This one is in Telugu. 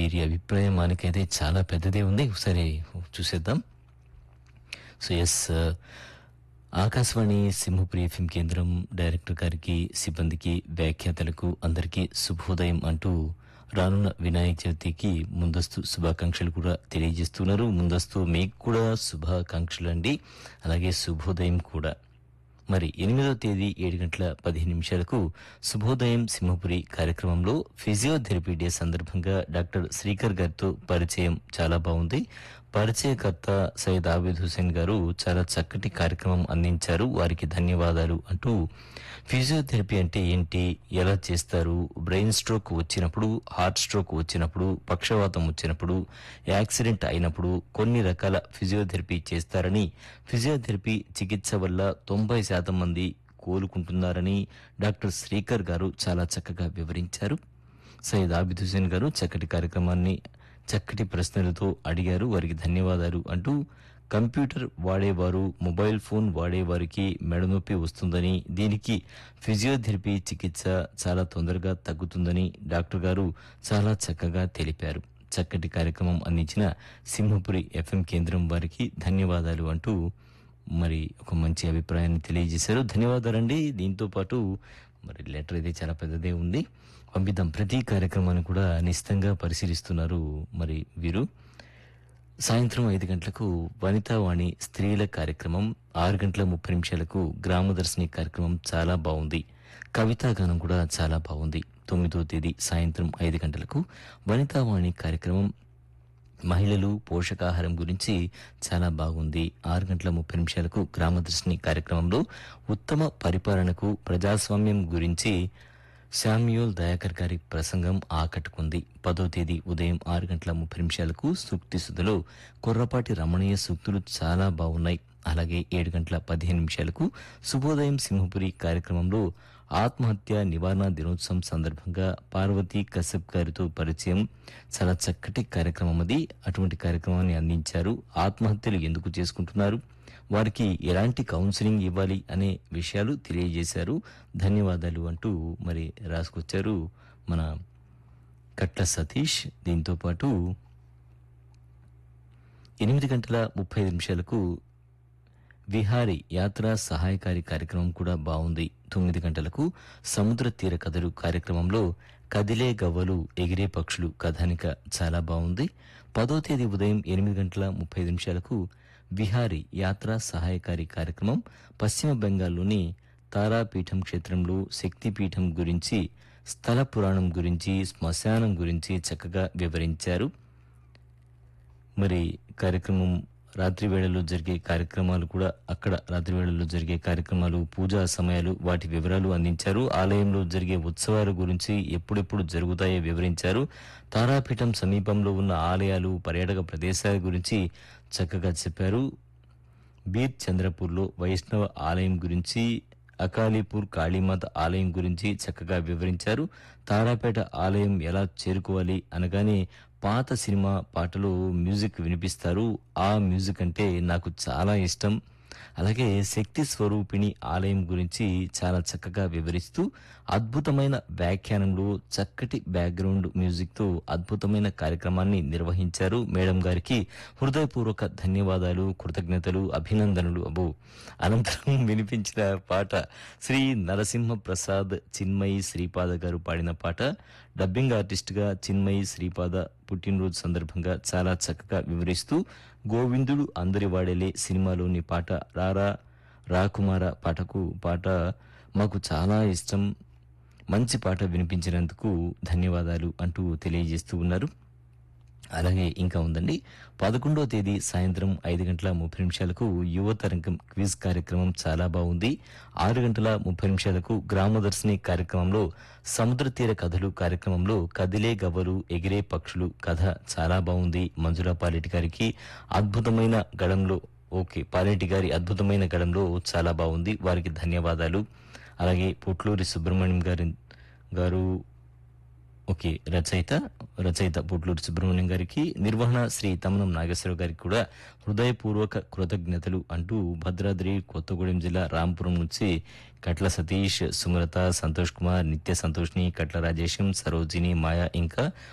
వీరి అభిప్రాయం మనకైతే చాలా పెద్దదే ఉంది ఒకసారి చూసేద్దాం so yes Akashvani Simhapuri FM కేంద్రం డైరెక్టర్ గారికి సిబ్బందికి వ్యాఖ్యాతలకు అందరికీ శుభోదయం అంటూ రానున్న వినాయక చవితికి ముందస్తు శుభాకాంక్షలు కూడా తెలియజేస్తున్నారు ముందస్తు మీకు కూడా శుభాకాంక్షలు అండి అలాగే శుభోదయం కూడా మరి ఎనిమిదో తేదీ ఏడు గంటల పదిహేను నిమిషాలకు శుభోదయం సింహపురి కార్యక్రమంలో ఫిజియోథెరపీ డే సందర్భంగా డాక్టర్ శ్రీకర్ గారితో పరిచయం చాలా బాగుంది పరిచయకర్త సయ్యద్ ఆబిద్ హుసేన్ గారు చాలా చక్కటి కార్యక్రమం అందించారు వారికి ధన్యవాదాలు అంటూ ఫిజియోథెరపీ అంటే ఏంటి ఎలా చేస్తారు బ్రెయిన్ స్ట్రోక్ వచ్చినప్పుడు హార్ట్ స్ట్రోక్ వచ్చినప్పుడు పక్షవాతం వచ్చినప్పుడు యాక్సిడెంట్ అయినప్పుడు కొన్ని రకాల ఫిజియోథెరపీ చేస్తారని ఫిజియోథెరపీ చికిత్స వల్ల తొంభై శాతం మంది కోలుకుంటున్నారని డాక్టర్ శ్రీకర్ గారు చాలా చక్కగా వివరించారు సయ్యద్ ఆబిద్ హుసేన్ గారు చక్కటి కార్యక్రమాన్ని చక్కటి ప్రశ్నలతో అడిగారు వారికి ధన్యవాదాలు అంటూ కంప్యూటర్ వాడేవారు మొబైల్ ఫోన్ వాడేవారికి మెడనొప్పి వస్తుందని దీనికి ఫిజియోథెరపీ చికిత్స చాలా తొందరగా తగ్గుతుందని డాక్టర్ గారు చాలా చక్కగా తెలిపారు చక్కటి కార్యక్రమం అందించిన సింహపురి ఎఫ్ఎం కేంద్రం వారికి ధన్యవాదాలు అంటూ మరి ఒక మంచి అభిప్రాయాన్ని తెలియజేశారు ధన్యవాదాలండి దీంతో పాటు మరి లెటర్ అయితే చాలా పెద్దదే ఉంది పంపిద్దాం ప్రతి కార్యక్రమాన్ని కూడా నిశ్చితంగా పరిశీలిస్తున్నారు మరి వీరు సాయంత్రం ఐదు గంటలకు వనితావాణి స్త్రీల కార్యక్రమం ఆరు గంటల ముప్పై నిమిషాలకు గ్రామదర్శిని కార్యక్రమం చాలా బాగుంది కవితా గానం కూడా చాలా బాగుంది తొమ్మిదో తేదీ సాయంత్రం ఐదు గంటలకు వనితావాణి కార్యక్రమం మహిళలు పోషకాహారం గురించి చాలా బాగుంది ఆరు గంటల ముప్పై నిమిషాలకు గ్రామదర్శిని కార్యక్రమంలో ఉత్తమ పరిపాలనకు ప్రజాస్వామ్యం గురించి శామ్యూల్ దయాకర్ గారి ప్రసంగం ఆకట్టుకుంది పదో తేదీ ఉదయం ఆరు గంటల ముప్పై నిమిషాలకు సూక్తి సుధలో కుర్రపాటి రమణీయ సూక్తులు చాలా బాగున్నాయి అలాగే ఏడు గంటల పదిహేను నిమిషాలకు శుభోదయం సింహపురి కార్యక్రమంలో ఆత్మహత్య నివారణ దినోత్సవం సందర్భంగా పార్వతీ కశ్యప్ గారితో పరిచయం చాలా చక్కటి కార్యక్రమం అది అటువంటి కార్యక్రమాన్ని అందించారు ఆత్మహత్యలు ఎందుకు చేసుకుంటున్నారు వారికి ఎలాంటి కౌన్సిలింగ్ ఇవ్వాలి అనే విషయాలు తెలియజేశారు ధన్యవాదాలు అంటూ మరి రాసుకొచ్చారు మన కట్ల సతీష్ దీంతో పాటు ఎనిమిది గంటల ముప్పై ఐదు నిమిషాలకు విహారీ యాత్ర సహాయకారి కార్యక్రమం కూడా బాగుంది తొమ్మిది గంటలకు సముద్ర తీర కథలు కార్యక్రమంలో కదిలే గవ్వలు ఎగిరే పక్షులు కథానిక చాలా బాగుంది పదో తేదీ ఉదయం ఎనిమిది గంటల ముప్పై ఐదు నిమిషాలకు విహారీ యాత్ర సహాయకారి కార్యక్రమం పశ్చిమ బెంగాల్లోని తారాపీఠం క్షేత్రంలో శక్తిపీఠం గురించి స్థల పురాణం గురించి శ్మశానం గురించి చక్కగా వివరించారు మరి కార్యక్రమం రాత్రి వేళల్లో జరిగే కార్యక్రమాలు కూడా అక్కడ రాత్రి వేళల్లో జరిగే కార్యక్రమాలు పూజా సమయాలు వాటి వివరాలు అందించారు ఆలయంలో జరిగే ఉత్సవాల గురించి ఎప్పుడెప్పుడు జరుగుతాయో వివరించారు తారాపీఠం సమీపంలో ఉన్న ఆలయాలు పర్యాటక ప్రదేశాల గురించి చక్కగా చెప్పారు బీర్ చంద్రపూర్లో వైష్ణవ ఆలయం గురించి అకాలీపూర్ కాళీమాత ఆలయం గురించి చక్కగా వివరించారు తారాపేట ఆలయం ఎలా చేరుకోవాలి అనగానే పాత సినిమా పాటలు మ్యూజిక్ వినిపిస్తారు ఆ మ్యూజిక్ అంటే నాకు చాలా ఇష్టం అలాగే శక్తి స్వరూపిణి ఆలయం గురించి చాలా చక్కగా వివరిస్తూ అద్భుతమైన వ్యాఖ్యానంలో చక్కటి బ్యాక్గ్రౌండ్ మ్యూజిక్ తో అద్భుతమైన కార్యక్రమాన్ని నిర్వహించారు మేడం గారికి హృదయపూర్వక ధన్యవాదాలు కృతజ్ఞతలు అభినందనలు అబో అనంతరం వినిపించిన పాట శ్రీ నరసింహ ప్రసాద్ చిన్మయి శ్రీపాద గారు పాడిన పాట డబ్బింగ్ ఆర్టిస్ట్ గా చిన్మయి శ్రీపాద పుట్టినరోజు సందర్భంగా చాలా చక్కగా వివరిస్తూ గోవిందుడు అందరి వాడేలే సినిమాలోని పాట రారా రాకుమార పాటకు పాట మాకు చాలా ఇష్టం మంచి పాట వినిపించినందుకు ధన్యవాదాలు అంటూ తెలియజేస్తూ ఉన్నారు అలాగే ఇంకా ఉందండి పదకొండవ తేదీ సాయంత్రం ఐదు గంటల ముప్పై నిమిషాలకు యువతరంగం క్విజ్ కార్యక్రమం చాలా బాగుంది ఆరు గంటల ముప్పై నిమిషాలకు గ్రామదర్శిని కార్యక్రమంలో సముద్ర తీర కథలు కార్యక్రమంలో కదిలే గవ్వలు ఎగిరే పక్షులు కథ చాలా బాగుంది మంజులా పాలెటి గారికి అద్భుతమైన గడంలో ఓకే పాలెటి గారి అద్భుతమైన గడంలో చాలా బాగుంది వారికి ధన్యవాదాలు అలాగే పొట్లూరి సుబ్రహ్మణ్యం గారి గారు ఓకే రచయిత రచయిత పుట్లూరు సుబ్రహ్మణ్యం గారికి నిర్వహణ శ్రీ తమనం నాగేశ్వరరావు గారికి కూడా హృదయపూర్వక కృతజ్ఞతలు అంటూ భద్రాద్రి కొత్తగూడెం జిల్లా రాంపురం నుంచి కట్ల సతీష్ సుమలత సంతోష్ కుమార్ నిత్య సంతోష్ని కట్ల రాజేశం సరోజిని మాయ ఇంకా